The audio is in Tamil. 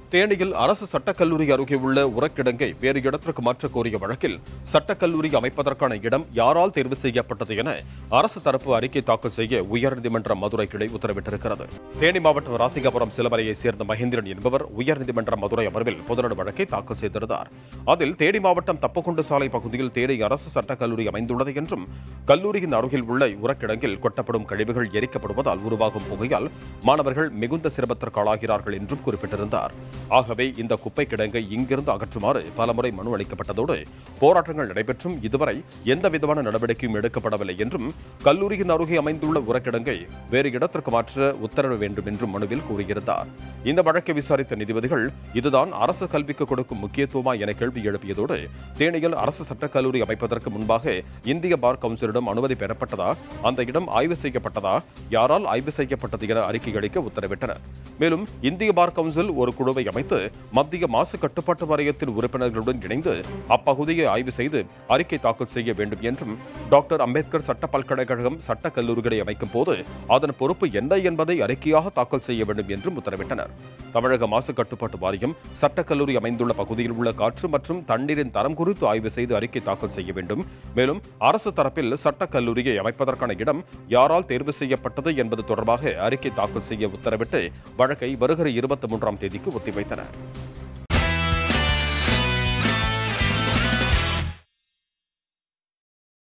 தேனியில் அரசு சட்டக்கல்லூரி அருகே உள்ள உரக்கிடங்கை வேறு இடத்திற்கு மாற்ற கோரிய வழக்கில் சட்டக்கல்லூரி அமைப்பதற்கான இடம் யாரால் தேர்வு செய்யப்பட்டது என அரசு தரப்பு அறிக்கை தாக்கல் செய்ய உயர்நீதிமன்ற மதுரை கிளை உத்தரவிட்டிருக்கிறது தேனி மாவட்டம் ராசிகாபுரம் சிலமலையைச் சேர்ந்த மகேந்திரன் என்பவர் உயர்நீதிமன்ற மதுரை அமர்வில் பொதுநல வழக்கை தாக்கல் செய்திருந்தார் அதில் தேனி மாவட்டம் தப்பக்குண்டு சாலை பகுதியில் தேனி அரசு சட்டக்கல்லூரி அமைந்துள்ளது என்றும் கல்லூரியின் அருகில் உள்ள உரக்கிடங்கில் கொட்டப்படும் கழிவுகள் எரிக்கப்படுவதால் உருவாகும் புகையால் மாணவர்கள் மிகுந்த சிரமத்திற்கு ஆளாகிறார்கள் என்றும் குறிப்பிட்டிருந்தார் ஆகவே இந்த குப்பை கிடங்கை இங்கிருந்து அகற்றுமாறு பலமுறை மனு அளிக்கப்பட்டதோடு போராட்டங்கள் நடைபெற்றும் இதுவரை எந்த விதமான நடவடிக்கையும் எடுக்கப்படவில்லை என்றும் கல்லூரியின் அருகே அமைந்துள்ள உரக்கிடங்கை வேறு இடத்திற்கு மாற்ற உத்தரவு வேண்டும் என்றும் மனுவில் கூறியிருந்தார் இந்த வழக்கை விசாரித்த நீதிபதிகள் இதுதான் அரசு கல்விக்கு கொடுக்கும் முக்கியத்துவமா என கேள்வி எழுப்பியதோடு தேனியில் அரசு சட்டக் கல்லூரி அமைப்பதற்கு முன்பாக இந்திய பார் கவுன்சிலிடம் அனுமதி பெறப்பட்டதா அந்த இடம் ஆய்வு செய்யப்பட்டதா யாரால் ஆய்வு செய்யப்பட்டது என அறிக்கை அளிக்க உத்தரவிட்டனர் மேலும் இந்திய பார் கவுன்சில் ஒரு குழுவை அமைத்து மத்திய மாசு கட்டுப்பாட்டு வாரியத்தின் உறுப்பினர்களுடன் இணைந்து அப்பகுதியை ஆய்வு செய்து அறிக்கை தாக்கல் செய்ய வேண்டும் என்றும் டாக்டர் அம்பேத்கர் சட்ட பல்கலைக்கழகம் சட்ட கல்லூரிகளை அமைக்கும் போது அதன் பொறுப்பு என்ன என்பதை அறிக்கையாக தாக்கல் செய்ய வேண்டும் என்றும் உத்தரவிட்டனர் தமிழக மாசு கட்டுப்பாட்டு வாரியம் சட்டக் கல்லூரி அமைந்துள்ள பகுதியில் உள்ள காற்று மற்றும் தண்ணீரின் தரம் குறித்து ஆய்வு செய்து அறிக்கை தாக்கல் செய்ய வேண்டும் மேலும் அரசு தரப்பில் சட்டக் கல்லூரியை அமைப்பதற்கான இடம் யாரால் தேர்வு செய்யப்பட்டது என்பது தொடர்பாக அறிக்கை தாக்கல் செய்ய உத்தரவிட்டு வழக்கை வருகிற இருபத்தி மூன்றாம் தேதிக்கு ஒத்திவைத்தனர்